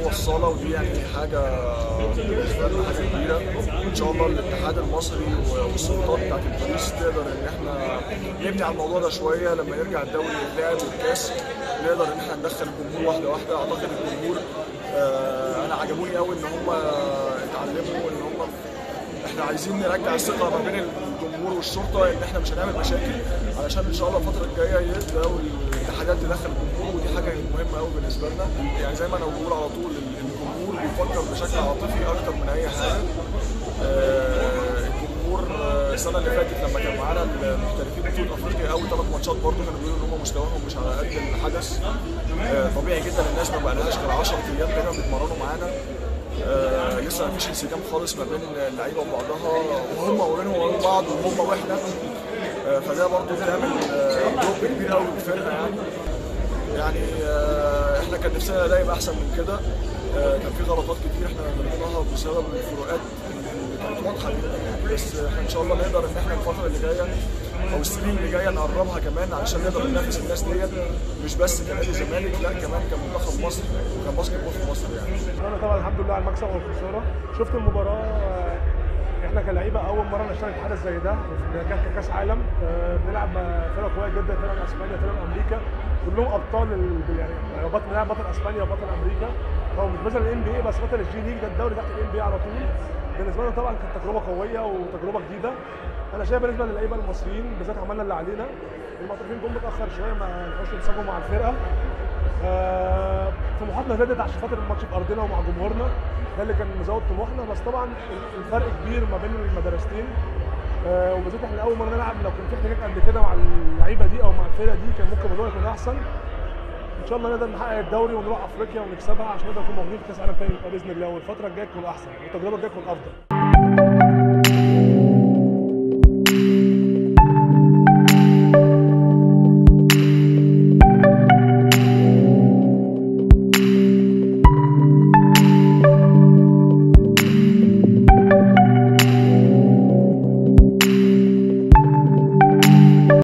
الصاله ودي يعني حاجه بالنسبه لنا حاجه كبيره ان شاء الله الاتحاد المصري والسلطات بتاعت البوليس تقدر ان احنا نبني على الموضوع ده شويه لما يرجع الدوري يتلعب والكاس نقدر ان احنا ندخل الجمهور واحده واحده اعتقد الجمهور آه، انا عجبوني قوي ان هم اتعلموا ان هم احنا عايزين نرجع الثقه ما بين الجمهور والشرطه ان احنا مش هنعمل مشاكل علشان ان شاء الله الفتره الجايه يبداوا الاتحادات تدخل الجمهور ودي حاجه مهمه قوي بالنسبه لنا يعني زي ما انا بقول على طول الجمهور بيفكر بشكل عاطفي اكتر من اي حاجه آه، الجمهور آه، السنه اللي فاتت لما كان معانا المحترفين بطوله افريقيا اول ثلاث ماتشات برضه كانوا بيقولوا ان هم مستواهم مش على قد الحدث آه، طبيعي جدا الناس ما بقالهاش غير 10 ايام كده بيتمرنوا معانا آه لسه ما فيش انسجام خالص ما بين اللعيبه وبعضها وهم وبينهم وبين بعض وهم واحنا آه فده برضه بتعمل آه دروب كبير قوي في الفرقه يعني يعني آه احنا كان نفسنا نلاقي يبقى احسن من كده آه كان في غلطات كتير احنا غلطناها بسبب الفروقات اللي كانت واضحه جدا يعني بس احنا ان شاء الله نقدر ان احنا الفتره اللي جايه او السنين اللي جايه نقربها كمان علشان نقدر ننافس الناس ديت مش بس كنادي الزمالك لا كمان كمنتخب مصر وكباسكت بول في مصر يعني انا طبعا الحمد لله على المكسب والخساره شفت المباراه آه، احنا كلعيبه اول مره نشترك في حدث زي ده كان كاس عالم آه، بنلعب مع فرق قويه جدا فرق من اسبانيا فرق من امريكا كلهم ابطال ال- يعني يعني بطل بنلعب بطل اسبانيا وبطل امريكا هو مش مثلا الان بي اي بس بطل الجي ليج ده الدوري تحت الان بي اي على طول بالنسبه لنا طبعا كانت تجربه قويه وتجربه جديده انا شايف بالنسبه للعيبه المصريين بالذات عملنا اللي علينا المطرفين جم متاخر شويه ما لحقوش ينسجموا مع الفرقه آه، طموحاتنا زادت عشان خاطر الماتش في ارضنا ومع جمهورنا ده اللي كان مزود طموحنا بس طبعا الفرق كبير ما بين المدرستين آه، وبالذات احنا اول مره نلعب لو كان في احتكاك قبل كده مع اللعيبه دي او مع الفرقه دي كان ممكن الموضوع يكون احسن ان شاء الله نقدر نحقق الدوري ونروح افريقيا ونكسبها عشان نقدر نكون موجودين في كاس العالم تاني باذن الله والفتره الجايه تكون احسن والتجربه الجايه تكون افضل